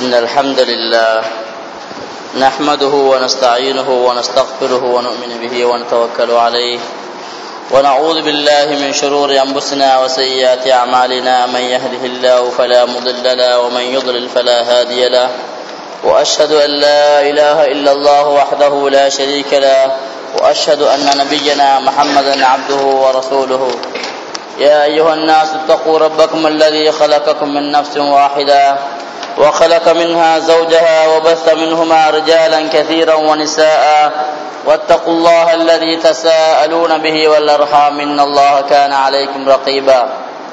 إن الحمد لله نحمده ونستعينه ونستغفره ونؤمن به ونتوكل عليه ونعوذ بالله من شرور أنفسنا وسيئات أعمالنا من يهده الله فلا مضل له ومن يضلل فلا هادي له وأشهد أن لا إله إلا الله وحده لا شريك له وأشهد أن نبينا محمدا عبده ورسوله يا أيها الناس اتقوا ربكم الذي خلقكم من نفس واحدة وخلق منها زوجها وبث منهما رجالا كثيرا ونساء واتقوا الله الذي تساءلون به والأرحام إن الله كان عليكم رقيبا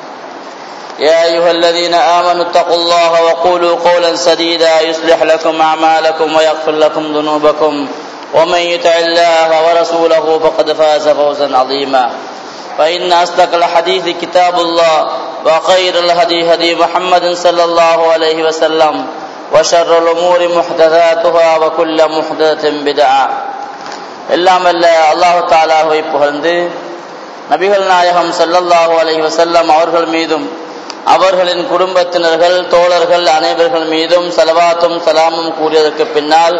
يا أيها الذين آمنوا اتقوا الله وقولوا قولا سديدا يصلح لكم أعمالكم ويغفر لكم ذنوبكم ومن يطع الله ورسوله فقد فاز فوزا عظيما فإن أصدق الحديث كتاب الله وخير الهدي هدي محمد صلى الله عليه وسلم وشر الأمور محدثاتها وكل محدثة بدعة எல்லாம் அல்ல அல்லாஹு தாலாவை புகழ்ந்து நபிகள் நாயகம் சல்லல்லாஹு அலஹி வசல்லம் அவர்கள் மீதும் அவர்களின் குடும்பத்தினர்கள் தோழர்கள் அனைவர்கள் மீதும் சலவாத்தும் சலாமும் கூறியதற்கு பின்னால்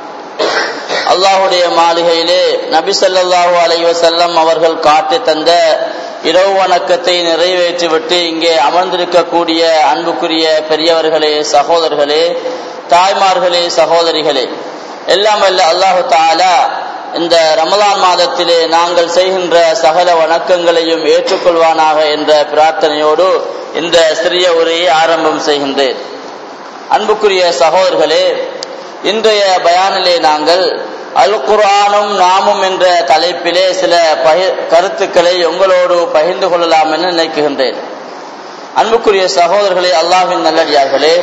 அல்லாஹுடைய மாளிகையிலே நபி சல்லாஹூ அலஹி வசல்லம் அவர்கள் காட்டி தந்த இரவு வணக்கத்தை நிறைவேற்றிவிட்டு இங்கே அமர்ந்திருக்கக்கூடிய அன்புக்குரிய பெரியவர்களே சகோதரர்களே தாய்மார்களே சகோதரிகளே எல்லாம் அல்ல அல்லாஹு தாலா இந்த ரமலான் மாதத்திலே நாங்கள் செய்கின்ற சகல வணக்கங்களையும் ஏற்றுக்கொள்வானாக என்ற பிரார்த்தனையோடு இந்த சிறிய உரையை ஆரம்பம் செய்கின்றேன் அன்புக்குரிய சகோதரர்களே இன்றைய பயானிலே நாங்கள் அல் குர்ஆனும் நாமும் என்ற தலைப்பிலே சில கருத்துக்களை உங்களோடு பகிர்ந்து கொள்ளலாம் என நினைக்குகின்றேன் அன்புக்குரிய சகோதரர்களே அல்லாஹின் நல்லடியார்களே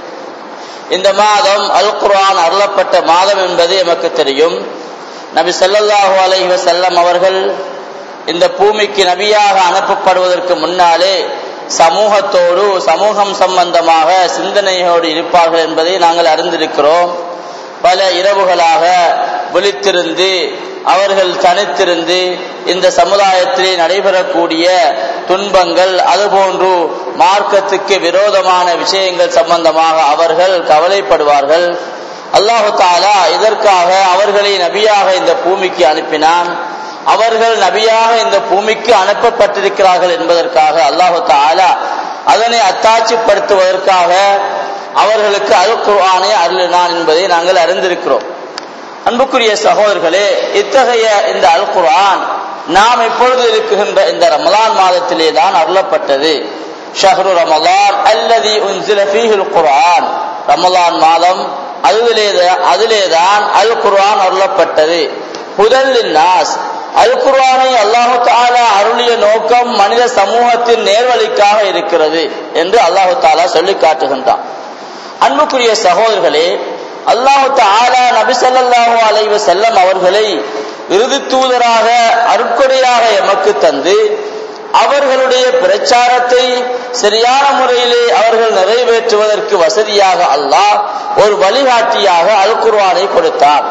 இந்த மாதம் அல் குர்ஆன் அருளப்பட்ட மாதம் என்பது எமக்கு தெரியும் நபி சல்லல்லாஹு அலைஹி வசல்லம் அவர்கள் இந்த பூமிக்கு நபியாக அனுப்பப்படுவதற்கு முன்னாலே சமூகத்தோடு சமூகம் சம்பந்தமாக சிந்தனையோடு இருப்பார்கள் என்பதை நாங்கள் அறிந்திருக்கிறோம் பல இரவுகளாக விழித்திருந்து அவர்கள் தனித்திருந்து இந்த சமுதாயத்திலே நடைபெறக்கூடிய துன்பங்கள் அதுபோன்று மார்க்கத்துக்கு விரோதமான விஷயங்கள் சம்பந்தமாக அவர்கள் கவலைப்படுவார்கள் அல்லாஹு தாலா இதற்காக அவர்களை நபியாக இந்த பூமிக்கு அனுப்பினான் அவர்கள் நபியாக இந்த பூமிக்கு அனுப்பப்பட்டிருக்கிறார்கள் என்பதற்காக அல்லாஹு தாலா அதனை அத்தாட்சிப்படுத்துவதற்காக அவர்களுக்கு அல் குர்ஆனை அருளினான் என்பதை நாங்கள் அறிந்திருக்கிறோம் அன்புக்குரிய சகோதரர்களே இத்தகைய இந்த அல் குர்ஆன் நாம் இப்பொழுது இருக்குகின்ற இந்த ரமலான் மாதத்திலே தான் அருளப்பட்டது ஷஹ்ரு ரமலான் அல்லதி உன்சில ஃபீஹில் குர்ஆன் ரமலான் மாதம் அதிலே அதிலேதான் அல் குர்ஆன் அருளப்பட்டது புதல்லின் நாஸ் அல் குர்ஆனை அல்லாஹு தாலா அருளிய நோக்கம் மனித சமூகத்தின் நேர்வழிக்காக இருக்கிறது என்று அல்லாஹு தாலா சொல்லி காட்டுகின்றான் அன்புக்குரிய சகோதரர்களே அல்லாஹு தாலா நபி சல்லாஹூ அலைவ செல்லம் அவர்களை இறுதி தூதராக அருட்கொடையாக எமக்கு தந்து அவர்களுடைய பிரச்சாரத்தை சரியான முறையிலே அவர்கள் நிறைவேற்றுவதற்கு வசதியாக அல்லாஹ் ஒரு வழிகாட்டியாக அல் குர்வானை கொடுத்தார்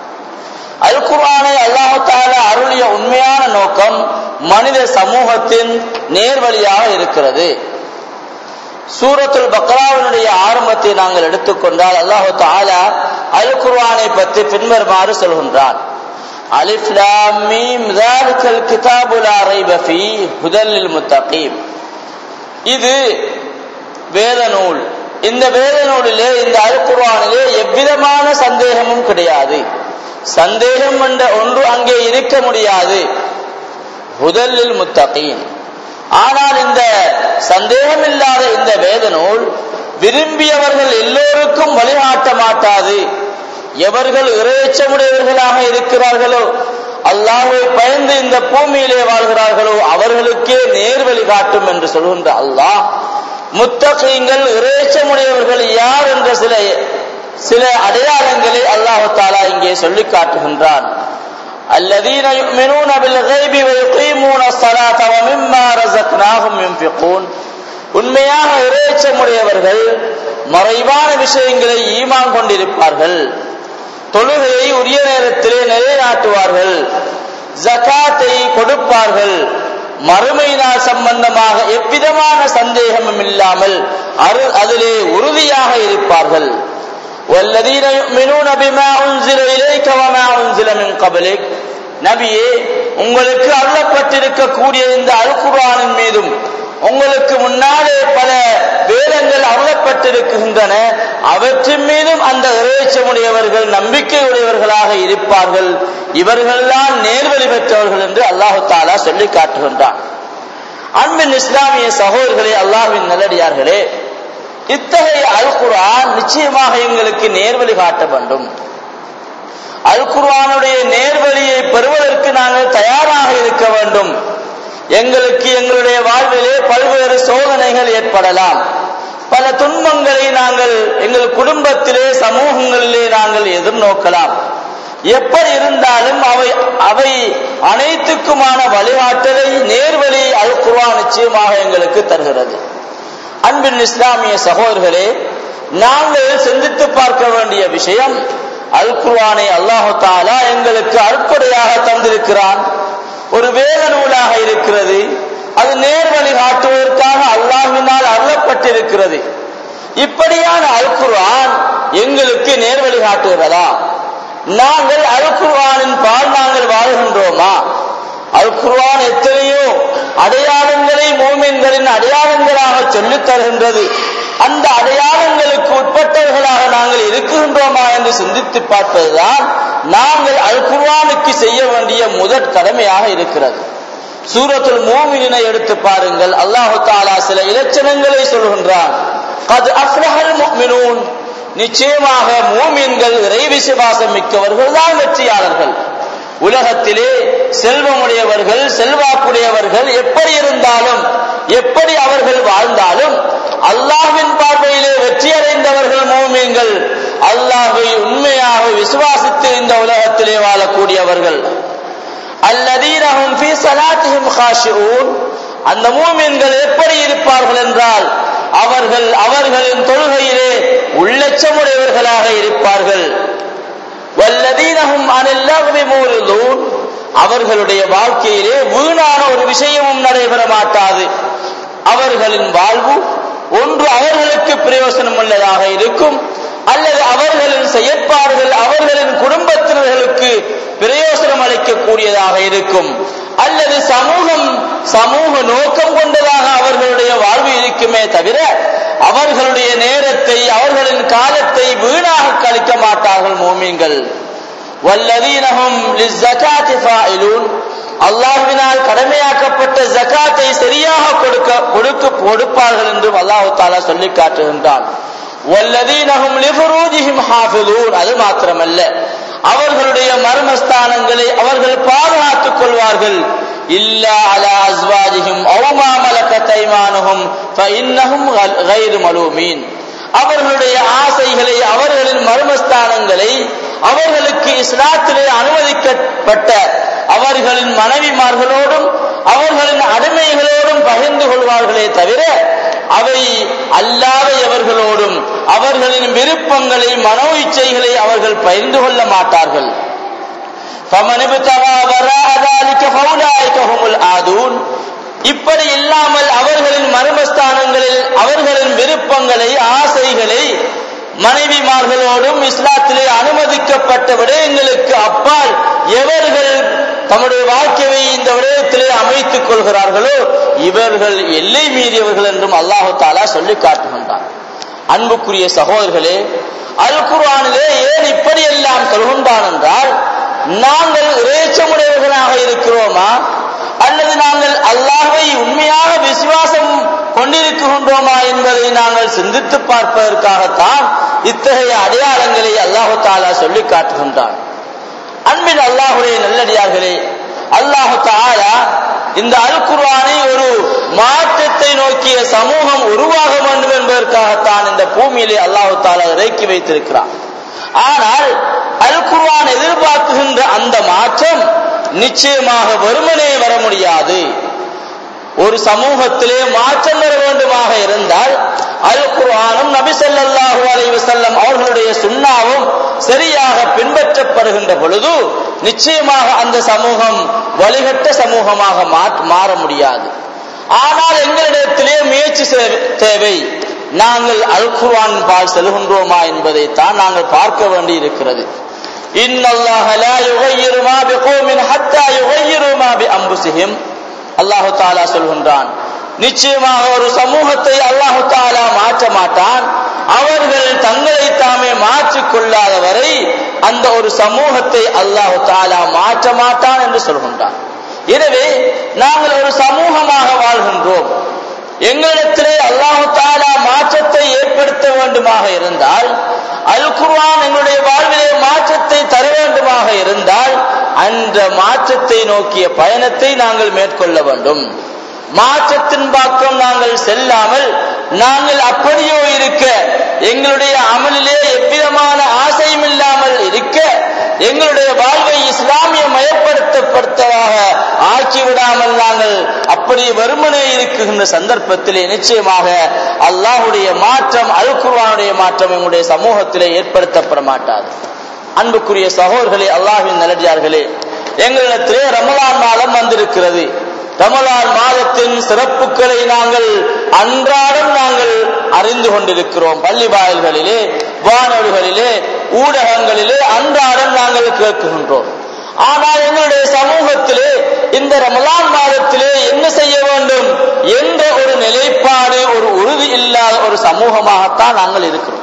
அல் குர்வானை அல்லாஹால அருளிய உண்மையான நோக்கம் மனித சமூகத்தின் நேர்வழியாக இருக்கிறது சூரத்துல் பக்ராவினுடைய ஆரம்பத்தை நாங்கள் எடுத்துக்கொண்டால் அல்லாஹு தாலா அல் குர்வானை பற்றி பின்வருமாறு சொல்கின்றான் அலிஃப் லாம் மீம் ذلكல் கிதாபு லா ரைப ஃபீ ஹுதல் லில் முத்தகீம் இது வேத நூல் இந்த வேத நூலிலே இந்த அல் குர்ஆனிலே எவ்விதமான சந்தேகமும் கிடையாது சந்தேகம் என்ற ஒன்று அங்கே இருக்க முடியாது ஹுதல்லில் முத்தகீன் ஆனால் இந்த சந்தேகம் இல்லாத இந்த வேத நூல் விரும்பியவர்கள் எல்லோருக்கும் வழிகாட்ட மாட்டாது எவர்கள் இறைச்சமுடையவர்களாக இருக்கிறார்களோ அல்லாஹை பயந்து இந்த பூமியிலே வாழ்கிறார்களோ அவர்களுக்கே நேர் வழி காட்டும் என்று சொல்கின்ற அல்லாஹ் முத்தகைங்கள் இறைச்சமுடையவர்கள் யார் என்ற சில சில அடையாளங்களை அல்லாஹு தாலா இங்கே சொல்லி காட்டுகின்றான் الذين يؤمنون بالغيب ويقيمون الصلاة ومما رزقناهم ينفقون உண்மையாக இறைச்சமுடையவர்கள் மறைவான விஷயங்களை ஈமான் கொண்டிருப்பார்கள் தொழுகையை உரிய நேரத்திலே நிலைநாட்டுவார்கள் ஜகாத்தை கொடுப்பார்கள் மறுமை நாள் சம்பந்தமாக எவ்விதமான சந்தேகமும் இல்லாமல் அரு அதிலே உறுதியாக இருப்பார்கள் والذين يؤمنون بما أنزل إليك وما أنزل من قبلك நபியே உங்களுக்கு அருளப்பட்டிருக்கக்கூடிய இந்த அல்குர்ஆனின் மீதும் உங்களுக்கு முன்னாலே பல வேதங்கள் அருளப்பட்டிருக்கின்றன அவற்றின் மீதும் அந்த இறைச்சமுடையவர்கள் நம்பிக்கை உடையவர்களாக இருப்பார்கள் இவர்கள்தான் நேர்வழி பெற்றவர்கள் என்று அல்லாஹு தாலா சொல்லி காட்டுகின்றான் அன்பின் இஸ்லாமிய சகோதரர்களே அல்லாஹ்வின் நல்லடியார்களே இத்தகைய அல் குர்ஆன் நிச்சயமாக எங்களுக்கு நேர்வழி காட்ட வேண்டும் அல் குர்ஆனுடைய நேர்வழியை பெறுவதற்கு நாங்கள் தயாராக இருக்க வேண்டும் எங்களுக்கு எங்களுடைய வாழ்விலே பல்வேறு சோதனைகள் ஏற்படலாம் பல துன்பங்களை நாங்கள் எங்கள் குடும்பத்திலே சமூகங்களிலே நாங்கள் எதிர்நோக்கலாம் எப்படி இருந்தாலும் அவை அவை அனைத்துக்குமான வழிகாட்டலை நேர்வழி அல் குர்ஆன் நிச்சயமாக எங்களுக்கு தருகிறது அன்பின் இஸ்லாமிய சகோதரர்களே நாங்கள் சிந்தித்து பார்க்க வேண்டிய விஷயம் அல் குர்ஆனை அல்லாஹு தாலா எங்களுக்கு அற்புடையாக தந்திருக்கிறான் ஒரு வேத நூலாக இருக்கிறது அது நேர்வழி காட்டுவதற்காக அல்லாஹினால் அருளப்பட்டிருக்கிறது இப்படியான அல் குர்ஆன் எங்களுக்கு நேர்வழி காட்டுகிறதா நாங்கள் அல் குர்ஆனின் பால் நாங்கள் வாழ்கின்றோமா அல் குர்ஆன் எத்தனையோ அடையாளங்களை மோமின்களின் அடையாளங்களாக சொல்லித் தருகின்றது அந்த அடையாளங்களுக்கு உட்பட்டவர்களாக நாங்கள் இருக்கின்றோமா என்று சிந்தித்து பார்ப்பதுதான் நாங்கள் அல் குர்ஆனுக்கு செய்ய வேண்டிய முதற் கடமையாக இருக்கிறது சூரத்துல் மோமினை எடுத்து பாருங்கள் அல்லாஹு தாலா சில இலட்சணங்களை சொல்கின்றான் கது அஃப்லஹல் முஃமினூன் நிச்சயமாக மூமின்கள் இறை விசுவாசம் மிக்கவர்கள் தான் வெற்றியாளர்கள் உலகத்திலே செல்வமுடையவர்கள் செல்வாக்குடையவர்கள் எப்படி இருந்தாலும் எப்படி அவர்கள் வாழ்ந்தாலும் அல்லாஹ்வின் பார்வையிலே வெற்றி அடைந்தவர்கள் மோமீன்கள் அல்லாஹை உண்மையாக விசுவாசித்து இந்த உலகத்திலே வாழக்கூடியவர்கள் அல்லதீனஹும் ஃபீ ஸலாத்திஹிம் காஷிஊன் அந்த மூமின்கள் எப்படி இருப்பார்கள் என்றால் அவர்கள் அவர்களின் தொழுகையிலே உள்ளச்சமுடையவர்களாக இருப்பார்கள் வல்லதீனஹும் அனில் லஹ்வி மூரிதூன் அவர்களுடைய வாழ்க்கையிலே வீணான ஒரு விஷயமும் நடைபெற மாட்டாது அவர்களின் வாழ்வு ஒன்று அவர்களுக்கு பிரயோசனம் உள்ளதாக இருக்கும் அல்லது அவர்களின் செயற்பாடுகள் அவர்களின் குடும்பத்தினர்களுக்கு பிரயோசனம் அளிக்கக்கூடியதாக இருக்கும் அல்லது சமூகம் சமூக நோக்கம் கொண்டதாக அவர்களுடைய வாழ்வு இருக்குமே தவிர அவர்களுடைய நேரத்தை அவர்களின் காலத்தை வீணாக கழிக்க மாட்டார்கள் மோமீன்கள் வல்லதீனஹும் லிஸ்ஸகாத்தி ஃபாயிலூன் அல்லாஹ்வினால் கடமையாக்கப்பட்ட ஜகாத்தை சரியாக கொடுக்க கொடுக்க கொடுப்பார்கள் என்றும் அல்லாஹ் தாலா சொல்லி காட்டுகின்றான் வல்லதீனஹும் லிஃபுரூஜிஹிம் ஹாஃபிதூன் அது மாத்திரமல்ல அவர்களுடைய மர்மஸ்தானங்களை அவர்கள் பாதுகாத்துக் கொள்வார்கள் இல்லா அலா அஸ்வாஜிஹிம் அவுமா மலக்கத் ஐமானுஹும் ஃபஇன்னஹும் கைரு மலூமீன் அவர்களுடைய ஆசைகளை அவர்களின் மர்மஸ்தானங்களை அவர்களுக்கு இஸ்லாத்திலே அனுமதிக்கப்பட்ட அவர்களின் மனைவிமார்களோடும் அவர்களின் அடிமைகளோடும் பகிர்ந்து கொள்வார்களே தவிர அவை அல்லாத எவர்களோடும் அவர்களின் விருப்பங்களை மனோ இச்சைகளை அவர்கள் பகிர்ந்து கொள்ள மாட்டார்கள் இப்படி இல்லாமல் அவர்களின் மர்மஸ்தானங்களில் அவர்களின் விருப்பங்களை ஆசைகளை மனைவிமார்களோடும் இஸ்லாத்திலே அனுமதிக்கப்பட்ட விடயங்களுக்கு அப்பால் எவர்கள் தம்முடைய வாழ்க்கையை இந்த விடயத்திலே அமைத்துக் கொள்கிறார்களோ இவர்கள் எல்லை மீறியவர்கள் என்றும் அல்லாஹு தாலா சொல்லி காட்டுகின்றான் அன்புக்குரிய சகோதரர்களே அல் குர்ஆனிலே ஏன் இப்படி எல்லாம் சொல்கின்றான் என்றால் நாங்கள் இறைச்சமுடையவர்களாக இருக்கிறோமா அல்லது நாங்கள் அல்லாஹை உண்மையாக விசுவாசம் கொண்டிருக்கின்றோமா என்பதை நாங்கள் சிந்தித்து பார்ப்பதற்காகத்தான் இத்தகைய அடையாளங்களை அல்லாஹு தாலா சொல்லி காட்டுகின்றான் அன்பின் அல்லாஹுடைய நல்லடியார்களே அல்லாஹு தாலா இந்த அல் குர்ஆனை ஒரு மாற்றத்தை நோக்கிய சமூகம் உருவாக வேண்டும் என்பதற்காகத்தான் இந்த பூமியிலே அல்லாஹு தாலா இறக்கி வைத்திருக்கிறார் ஆனால் அல் குர்ஆன் எதிர்பார்க்குகின்ற அந்த மாற்றம் நிச்சயமாக வெறுமனே வர முடியாது ஒரு சமூகத்திலே மாற்றம் வர வேண்டுமாக இருந்தால் அல் குர்ஆனும் நபி ஸல்லல்லாஹு அலைஹி வஸல்லம் அவர்களுடைய சுன்னாவும் சரியாக பின்பற்றப்படுகின்ற பொழுது நிச்சயமாக அந்த சமூகம் வழிகட்ட சமூகமாக மாற முடியாது ஆனால் எங்களிடத்திலே முயற்சி செ- தேவை நாங்கள் அல் குர்ஆன் பால் செல்கின்றோமா என்பதை தான் நாங்கள் பார்க்க வேண்டி இருக்கிறது இன்னல்லாஹ லா யுகையிரு மா பிகௌமின் ஹத்தா யுகையிரு மா பிஅன்ஃபுஸிஹிம் அல்லாஹ் தஆலா சொல்கின்றான் நிச்சயமாக ஒரு சமூகத்தை அல்லாஹ் தஆலா மாற்ற மாட்டான் அவர்கள் தங்களை தாமே மாற்றிக் கொள்ளாத வரை அந்த ஒரு சமூகத்தை அல்லாஹ் தஆலா மாற்ற மாட்டான் என்று சொல்கின்றான் எனவே நாங்கள் ஒரு சமூகமாக வாழ்கின்றோம் எங்களிடத்திலே அல்லாஹு தாலா மாற்றத்தை ஏற்படுத்த வேண்டுமாக இருந்தால் அல் குர்ஆன் எங்களுடைய வாழ்விலே மாற்றத்தை தர வேண்டுமாக இருந்தால் அந்த மாற்றத்தை நோக்கிய பயணத்தை நாங்கள் மேற்கொள்ள வேண்டும் மாற்றத்தின் பக்கம் நாங்கள் செல்லாமல் நாங்கள் அப்படியோ இருக்க எங்களுடைய அமலிலே எவ்விதமான ஆசையும் இல்லாமல் இருக்க எங்களுடைய வாழ்வை இஸ்லாமிய மயப்படுத்தப்படுத்ததாக ஆக்கிவிடாமல் நாங்கள் அப்படி வெறுமனே இருக்குகின்ற சந்தர்ப்பத்திலே நிச்சயமாக அல்லாஹுடைய மாற்றம் அல் குர்ஆனுடைய மாற்றம் எங்களுடைய சமூகத்திலே ஏற்படுத்தப்பட மாட்டாது அன்புக்குரிய சகோதரர்களே அல்லாஹ்வின் நல்லடியார்களே எங்களிடத்திலே ரமலான் மாதம் வந்திருக்கிறது ரமலான் மாதத்தின் சிறப்புகளை நாங்கள் அன்றாடம் நாங்கள் அறிந்து கொண்டிருக்கிறோம் பள்ளி வாயில்களிலே வானொலிகளிலே ஊடகங்களிலே அன்றாடம் நாங்கள் கேட்கின்றோம் ஆனால் எங்களுடைய சமூகத்திலே இந்த ரமலான் மாதத்திலே என்ன செய்ய வேண்டும் என்ற ஒரு நிலைப்பாடு ஒரு உறுதி இல்லாத ஒரு சமூகமாகத்தான் நாங்கள் இருக்கிறோம்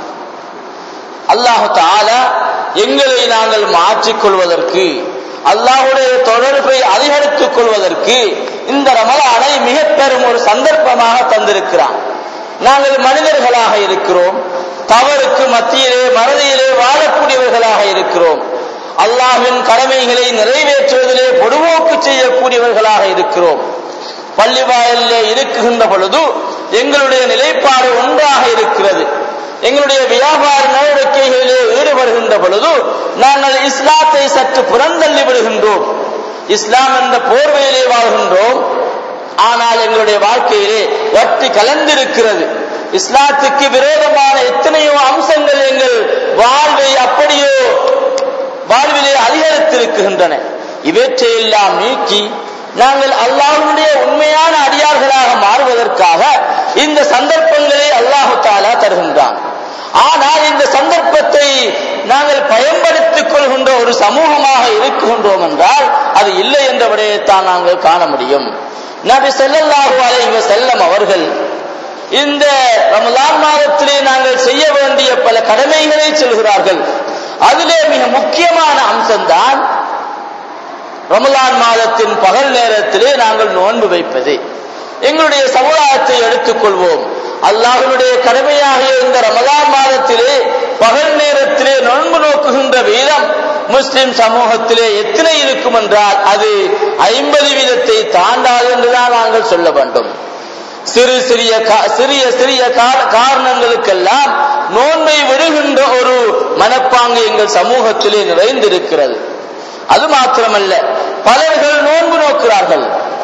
அல்லாஹு தாலா எங்களை நாங்கள் மாற்றிக் கொள்வதற்கு அல்லாஹுடைய தொடர்பை அதிகரித்துக் கொள்வதற்கு இந்த ரமலானை மிக பெரும் ஒரு சந்தர்ப்பமாக தந்திருக்கிறான் நாங்கள் மனிதர்களாக இருக்கிறோம் தவறுக்கு மத்தியிலே மறதியிலே வாழக்கூடியவர்களாக இருக்கிறோம் அல்லாஹ்வின் கடமைகளை நிறைவேற்றுவதிலே பொடுவோக்கு செய்யக்கூடியவர்களாக இருக்கிறோம் பள்ளி வாயிலே இருக்குகின்ற பொழுது எங்களுடைய நிலைப்பாடு ஒன்றாக இருக்கிறது எங்களுடைய வியாபார நடவடிக்கைகளிலே ஈடுபடுகின்ற பொழுது நாங்கள் இஸ்லாத்தை சற்று புறந்தள்ளி விடுகின்றோம் இஸ்லாம் என்ற போர்வையிலே வாழ்கின்றோம் ஆனால் எங்களுடைய வாழ்க்கையிலே வட்டி கலந்திருக்கிறது இஸ்லாத்துக்கு விரோதமான எத்தனையோ அம்சங்கள் எங்கள் வாழ்வை அப்படியோ வாழ்விலே அதிகரித்திருக்கின்றன இவற்றையெல்லாம் நீக்கி நாங்கள் அல்லாஹ்வுடைய உண்மையான அடியார்களாக மாறுவதற்காக இந்த சந்தர்ப்பங்களை அல்லாஹு தாலா தருகின்றான் ஆனால் இந்த சந்தர்ப்பத்தை நாங்கள் பயன்படுத்திக் கொள்கின்ற ஒரு சமூகமாக இருக்கின்றோம் என்றால் அது இல்லை என்ற விடயத்தான் நாங்கள் காண முடியும் நபி ஸல்லல்லாஹு அலைஹி வஸல்லம் அவர்கள் இந்த ரமலான் மாதத்திலே நாங்கள் செய்ய வேண்டிய பல கடமைகளை சொல்கிறார்கள் அதிலே மிக முக்கியமான அம்சம்தான் ரமலான் மாதத்தின் பகல் நேரத்திலே நாங்கள் நோன்பு வைப்பது எங்களுடைய சமுதாயத்தை எடுத்துக்கொள்வோம் அல்லாஹ்வுடைய கடமையாகிய இந்த ரமலான் மாதத்திலே பகல் நேரத்திலே நோன்பு நோக்குகின்ற வீதம் முஸ்லிம் சமூகத்திலே எத்தனை இருக்கும் என்றால் அது ஐம்பது வீதத்தை தாண்டாது என்றுதான் நாங்கள் சொல்ல வேண்டும் சிறு சிறிய கா- சிறிய சிறிய கா- காரணங்களுக்கெல்லாம் நோன்பை விடுகின்ற ஒரு மனப்பாங்கு எங்கள் சமூகத்திலே நிறைந்திருக்கிறது அது மாத்திரமல்ல பலர்கள் நோன்பு நோக்கிறார்கள்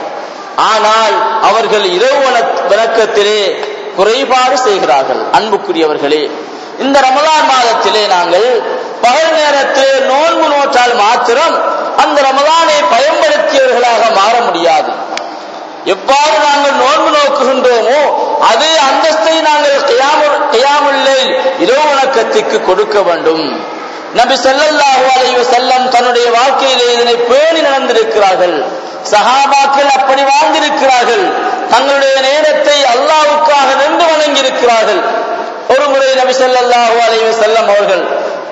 ஆனால் அவர்கள் இரவு வணக்- வணக்கத்திலே குறைபாடு செய்கிறார்கள் அன்புக்குரியவர்களே இந்த ரமலான் மாதத்திலே நாங்கள் பகல் நேரத்திலே நோன்பு நோற்றால் மாத்திரம் அந்த ரமலானை பயன்படுத்தியவர்களாக மாற முடியாது எவ்வாறு நாங்கள் நோன்பு நோக்குகின்றோமோ அதே அந்தஸ்தை நாங்கள் கியாமுல் கியாமுல்லை இரவு வணக்கத்துக்கு கொடுக்க வேண்டும் நபி ஸல்லல்லாஹு அலைஹி வஸல்லம் தன்னுடைய வாழ்க்கையிலே இதனை பேணி நடந்திருக்கிறார்கள் சஹாபாக்கள் அப்படி வாழ்ந்திருக்கிறார்கள் தங்களுடைய நேரத்தை அல்லாஹ்வுக்காக நின்று வணங்கியிருக்கிறார்கள் ஒரு முறை நபி ஸல்லல்லாஹு அலைஹி வஸல்லம் அவர்கள்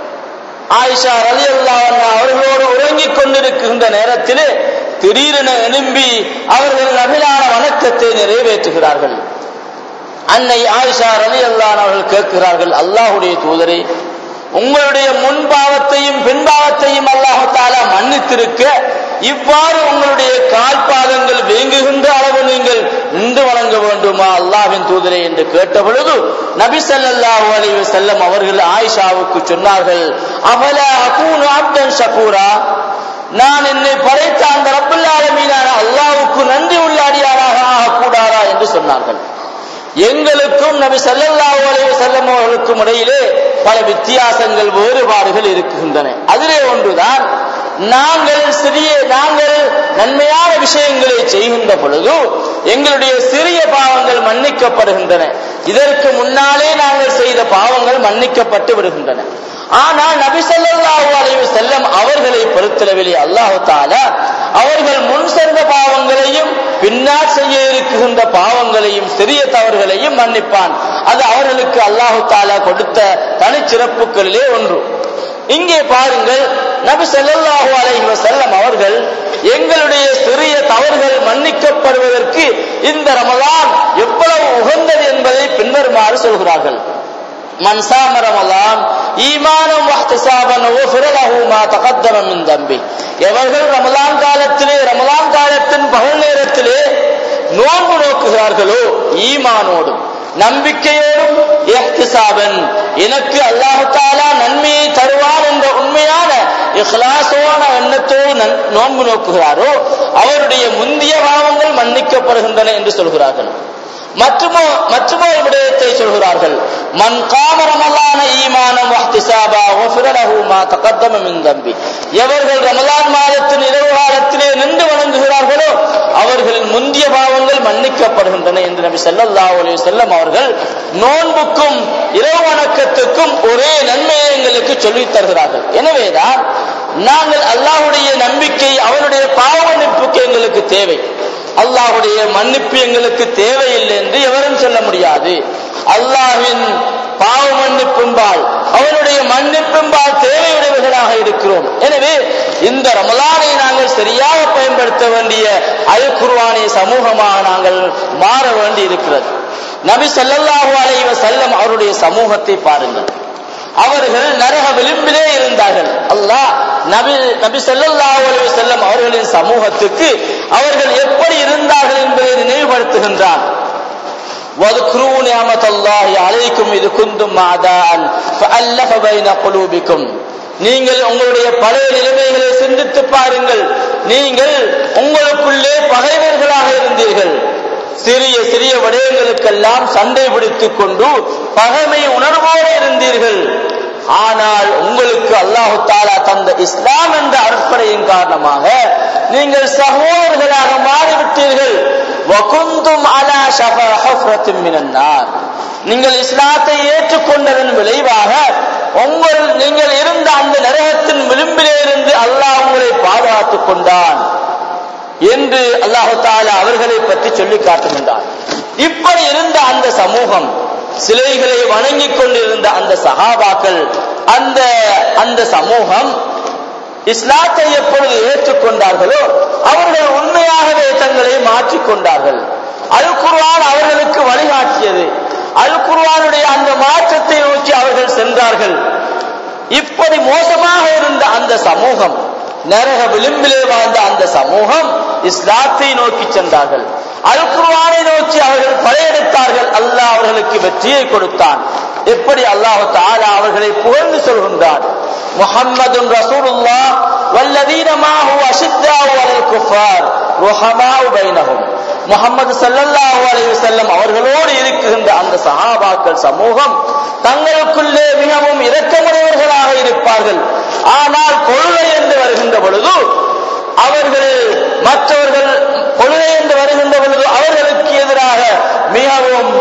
ஆயிஷா ரலியல்லாஹு அன்ஹா அவர்களோடு உறங்கிக் கொண்டிருக்கின்ற நேரத்திலே திடீரென எழும்பி அவர்கள் நபிலான வணக்கத்தை நிறைவேற்றுகிறார்கள் அன்னை ஆயிஷா ரலியல்லாஹு அன்ஹா அவர்கள் கேட்கிறார்கள் அல்லாஹ்வுடைய தூதரே உங்களுடைய முன்பாவத்தையும் பின்பாவத்தையும் அல்லாஹு தாலா மன்னித்திருக்க இவ்வாறு உங்களுடைய கால்பாதங்கள் வேங்குகின்ற அளவு நீங்கள் நின்று வணங்க வேண்டுமா அல்லாஹ்வின் தூதரே என்று கேட்ட பொழுது நபி ஸல்லல்லாஹு அலைஹி வஸல்லம் அவர்கள் ஆயிஷாவுக்கு சொன்னார்கள் அவல அகூனு அப்தன் ஷகூரா நான் என்னை படைத்த அந்த ரப்பல் ஆலமீனான அல்லாஹ்வுக்கு நன்றி உள்ள அடியாராக ஆகக்கூடாதா என்று சொன்னார்கள் எங்களுக்கும் நபி ஸல்லல்லாஹு அலைஹி வஸல்லம் அவர்களுக்கும் இடையிலே பல வித்தியாசங்கள் வேறுபாடுகள் இருக்கின்றன அதிலே ஒன்றுதான் நாங்கள் சிறிய நாங்கள் நன்மையான விஷயங்களை செய்கின்ற பொழுது எங்களுடைய சிறிய பாவங்கள் மன்னிக்கப்படுகின்றன இதற்கு முன்னாலே நாங்கள் செய்த பாவங்கள் மன்னிக்கப்பட்டு விடுகின்றன ஆனால் நபி ஸல்லல்லாஹு அலைஹி செல்லம் அவர்களை பொறுத்தளவிலே அல்லாஹு தாலா அவர்கள் முன் சென்ற பாவங்களையும் பின்னால் செய்ய இருக்குகின்ற பாவங்களையும் சிறிய தவறுகளையும் மன்னிப்பான் அது அவர்களுக்கு அல்லாஹு தாலா கொடுத்த தனிச்சிறப்புகளிலே ஒன்று இங்கே பாருங்கள் நபி ஸல்லல்லாஹு அலைஹி வஸல்லம் அவர்கள் எங்களுடைய சிறிய தவறுகள் மன்னிக்கப்படுவதற்கு இந்த ரமலான் எவ்வளவு உகந்தது என்பதை பின்வருமாறு சொல்கிறார்கள் மன் சாம ரமலான் ஈமானம் வஹ்திசாபன் உஃபிர லஹு மா தகத்தம மின் தம்பி எவர்கள் ரமலான் காலத்திலே ரமலான் காலத்தின் பகல் நேரத்திலே நோன்பு நோக்குகிறார்களோ ஈமானோடும் நம்பிக்கையோடும் இஹ்திசாபன் எனக்கு அல்லாஹு தாலா நன்மையை தருவான் என்ற உண்மையான இஹ்லாசோன எண்ணத்தோடு நன்- நோன்பு நோக்குகிறாரோ அவருடைய முந்திய பாவங்கள் மன்னிக்கப்படுகின்றன என்று சொல்கிறார்கள் மற்றுமோ மற்றுமோ விடயத்தை சொல்கிறார்கள் மன் காம ரமலான ஈமானம் வஹ்திசாபா வஃபிர லஹு மா தகத்தம மின் தம்பி எவர்கள் ரமலான் மாதத்தின் இரவு காலத்திலே நின்று வணங்குகிறார்களோ அவர்களின் முந்திய பாவங்கள் மன்னிக்கப்படுகின்றன என்று நபி ஸல்லல்லாஹு அலைஹி வஸல்லம் அவர்கள் நோன்புக்கும் இரவு வணக்கத்துக்கும் ஒரே நன்மையை எங்களுக்கு சொல்லித் தருகிறார்கள் எனவேதான் நாங்கள் அல்லாஹ்வுடைய நம்பிக்கை அவருடைய பாவ மன்னிப்புக்கு எங்களுக்கு தேவை அல்லாஹ்வுடைய மன்னிப்பு எங்களுக்கு தேவையில்லை என்று எவரும் சொல்ல முடியாது அல்லாஹ்வின் பாவ மன்னிப்பும்பால் அவனுடைய மன்னிப்பும்பால் தேவையுடையவர்களாக இருக்கிறோம் எனவே இந்த ரமலானை நாங்கள் சரியாக பயன்படுத்த வேண்டிய அல் குர்ஆனிய சமூகமாக நாங்கள் மாற வேண்டி இருக்கிறது நபி ஸல்லல்லாஹு அலைஹி வஸல்லம் அவருடைய சமூகத்தை பாருங்கள் அவர்கள் நரக விளிம்பிலே இருந்தார்கள் அல்லாஹ் நபி நபி ஸல்லல்லாஹு அலைஹி வஸல்லம் அவர்களின் சமூகத்துக்கு அவர்கள் எப்படி இருந்தார்கள் என்பதை நினைவுபடுத்துகின்றான் واذكروا نعمة الله عليكم إذ كنتم أعداء فألف بين قلوبكم நீங்கள் உங்களுடைய பழைய நிலைமைகளை சிந்தித்து பாருங்கள் நீங்கள் உங்களுக்குள்ளே பகைவர்களாக இருந்தீர்கள் சிறிய சிறிய விடயங்களுக்கெல்லாம் சண்டை பிடித்துக் கொண்டு பகைமை உணர்வோடு இருந்தீர்கள் ஆனால் உங்களுக்கு அல்லாஹு தாலா தந்த இஸ்லாம் என்ற அர்ப்பணையின் காரணமாக நீங்கள் சகோதரர்களாக மாறிவிட்டீர்கள் வகுந்தும் அலா ஷஃபா ஹஃப்ரத்தின் மினன் நார் நீங்கள் இஸ்லாத்தை ஏற்றுக்கொண்டதன் விளைவாக உங்கள் நீங்கள் இருந்த அந்த நரகத்தின் விளிம்பிலே இருந்து அல்லாஹ் உங்களை பாதுகாத்துக் கொண்டான் என்று அல்லாஹு தாலா அவர்களை பற்றி சொல்லி காட்டுகின்றார் இப்படி இருந்த அந்த சமூகம் சிலைகளை வணங்கிக் கொண்டிருந்த அந்த சஹாபாக்கள் அந்த அந்த சமூகம் இஸ்லாத்தை எப்பொழுது ஏற்றுக்கொண்டார்களோ அவர்கள் உண்மையாகவே தங்களை மாற்றிக் கொண்டார்கள் அல் குர்ஆன் அவர்களுக்கு வழிகாட்டியது அல் குர்ஆனுடைய அந்த மாற்றத்தை நோக்கி அவர்கள் சென்றார்கள் இப்படி மோசமாக இருந்த அந்த சமூகம் நரக விளிம்பிலே வாழ்ந்த அந்த சமூகம் இஸ்லாத்தை நோக்கி சென்றார்கள் அல் குர்ஆனை நோக்கி அவர்கள் படையெடுத்தார்கள் அல்லாஹ் அவர்களுக்கு வெற்றியை கொடுத்தான் எப்படி அல்லாஹ் தஆலா அவர்களை புகழ்ந்து சொல்கின்றான் முஹம்மதுன் ரசூலுல்லாஹ் வல்லதீன மாஹு அஷித்தாவு அலல் குஃபார் ருஹமாவு பைனஹும் முகமது சல்லல்லாஹு அலைஹி வஸல்லம் அவர்களோடு இருக்குகின்ற அந்த சஹாபாக்கள் சமூகம் தங்களுக்குள்ளே மிகவும் இரக்கமுடையவர்களாக இருப்பார்கள் ஆனால் கொள்கை என்று வருகின்ற பொழுது அவர்கள் மற்றவர்கள் கொள்கை என்று வருகின்ற பொழுது அவர்களுக்கு எதிராக மிகவும்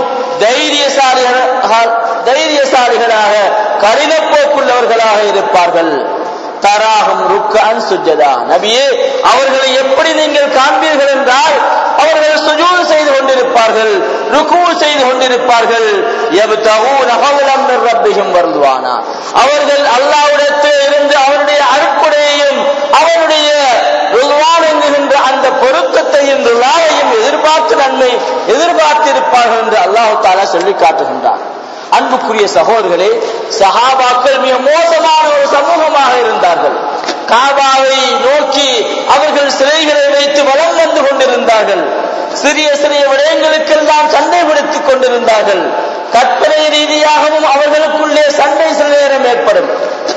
தைரியசாலிகளாக தைரியசாலிகளாக கடினப்போக்குள்ளவர்களாக இருப்பார்கள் தராகும் ருக்கான் சுஜதா நபியே அவர்களை எப்படி நீங்கள் காண்பீர்கள் என்றால் அவர்கள் சுஜூது செய்து கொண்டிருப்பார்கள் ருக்கு செய்து கொண்டிருப்பார்கள் எப்தகூன ஃபضلا من ربهم வருவானா அவர்கள் அல்லாஹ்விடத்தில் இருந்து அவருடைய அருட்கொடையையும் அவருடைய ருதுவான் என்கின்ற அந்த பொருத்தத்தையும் ருலாவையும் எதிர்பார்த்து நன்மை எதிர்பார்த்திருப்பார்கள் என்று அல்லாஹ் தாலா சொல்லி காட்டுகின்றார் அன்புக்குரிய சகோதரர்களே சஹாபாக்கள் மிக மோசமான ஒரு சமூகமாக இருந்தார்கள் காபாவை நோக்கி அவர்கள் சிலைகளை வைத்து வலம் வந்து கொண்டிருந்தார்கள் சிறிய சிறிய விடயங்களுக்கெல்லாம் சண்டை பிடித்துக் கொண்டிருந்தார்கள் கற்பனை ரீதியாகவும் அவர்களுக்குள்ளே சண்டை சில நேரம் ஏற்படும்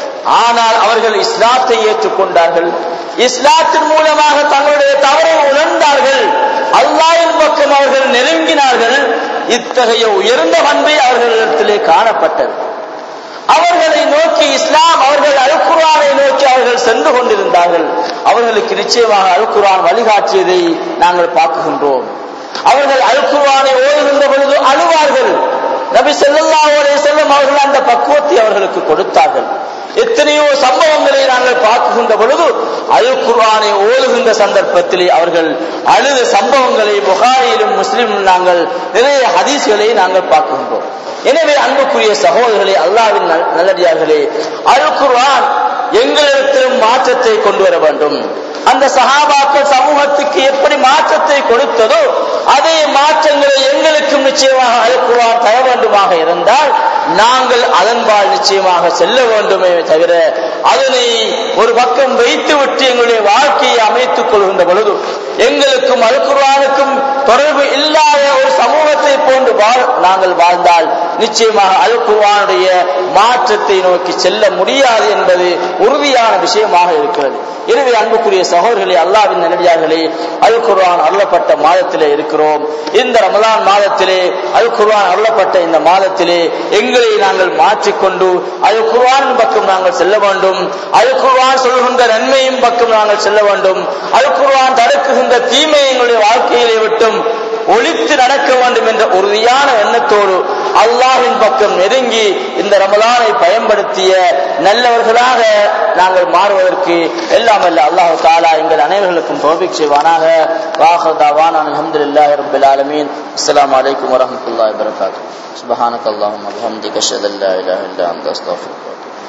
ஆனால் அவர்கள் இஸ்லாத்தை ஏற்றுக்கொண்டார்கள் இஸ்லாத்தின் மூலமாக தங்களுடைய தவறை உணர்ந்தார்கள் அல்லாஹ்வின் பக்கம் அவர்கள் நெருங்கினார்கள் இத்தகைய உயர்ந்த பண்பை அவர்களிடத்திலே காணப்பட்டது அவர்களை நோக்கி இஸ்லாம் அவர்கள் அல்குரானை நோக்கி அவர்கள் சென்று கொண்டிருந்தார்கள் அவர்களுக்கு நிச்சயமாக அல்குரான் வழிகாட்டியதை நாங்கள் பார்க்குகின்றோம் அவர்கள் அல்குரானை ஓதுகின்ற பொழுது அழுவார்கள் நபி ஸல்லல்லாஹு அலைஹி வஸல்லம் அவர்கள் அந்த பக்குவத்தை அவர்களுக்கு கொடுத்தார்கள் எத்தனையோ சம்பவங்களை நாங்கள் பார்க்குகின்ற பொழுது அல் குர்ஆனை ஓதுகின்ற சந்தர்ப்பத்திலே அவர்கள் அழுத சம்பவங்களை புகாரியிலும் முஸ்லிமிலும் நாங்கள் நிறைய ஹதீஸ்களை நாங்கள் பார்க்குகின்றோம் எனவே அன்புக்குரிய சகோதரர்களே அல்லாவின் நல்- நல்லடியார்களே அல் குர்ஆன் எங்களிடத்திலும் மாற்றத்தை கொண்டு வர வேண்டும் அந்த சஹாபாக்கள் சமூகத்துக்கு எப்படி மாற்றத்தை கொடுத்ததோ அதே மாற்றங்களை எங்களுக்கும் நிச்சயமாக அழுக்குவான் தர வேண்டுமாக இருந்தால் நாங்கள் அதன்பால் நிச்சயமாக செல்ல வேண்டுமே தவிர அதனை ஒரு பக்கம் வைத்துவிட்டு எங்களுடைய வாழ்க்கையை அமைத்துக் கொள்கின்ற பொழுது எங்களுக்கும் அல்குர்ஆனுக்கும் தொடர்பு இல்லாத ஒரு சமூகத்தை போன்று வாழ் நாங்கள் வாழ்ந்தால் நிச்சயமாக அல்குர்ஆனுடைய மாற்றத்தை நோக்கி செல்ல முடியாது என்பது உறுதியான விஷயமாக இருக்கிறது எனவே அன்புக்குரிய சகோதரர்களே அல்லாவின் நல்லடியார்களே அல் குர்ஆன் அருளப்பட்ட மாதத்திலே இருக்கிறோம் இந்த ரமலான் மாதத்திலே அல் குர்ஆன் அருளப்பட்ட இந்த மாதத்திலே எங்களை நாங்கள் மாற்றிக்கொண்டு அல் குர்ஆன் பக்கம் நாங்கள் செல்ல வேண்டும் அல் குர்ஆன் சொல்கின்ற நன்மையும் பக்கம் நாங்கள் செல்ல வேண்டும் அல் குர்ஆன் தடுக்குகின்ற தீமையை எங்களுடைய வாழ்க்கையிலே விட்டும் ஒழித்து நடக்க வேண்டும் என்ற உறுதியான எண்ணத்தோடு அல்லாஹ்வின் பக்கம் நெருங்கி இந்த ரமலானை பயன்படுத்திய நல்லவர்களாக நாங்கள் மாறுவதற்கு எல்லாம் அல்ல அல்லாஹ் தாலா எங்கள் அனைவர்களுக்கும் தோபிக் செய்வானாக வாஹதாவான் அல்ஹம்துலில்லாஹி ரப்பில் ஆலமீன் அஸ்ஸலாமு அலைக்கும் வரஹ்மத்துல்லாஹி வபரகாத்துஹு சுப்ஹானக அல்லாஹும்ம வபிஹம்திக அஷ்ஹது அல்லா இலாஹா இல்லா அன்த அஸ்தக்ஃபிருக்க வ அத்தூபு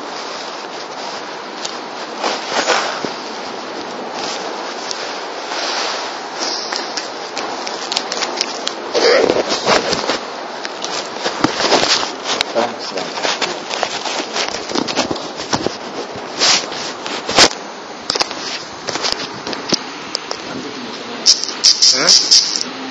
இலைக். ஆ?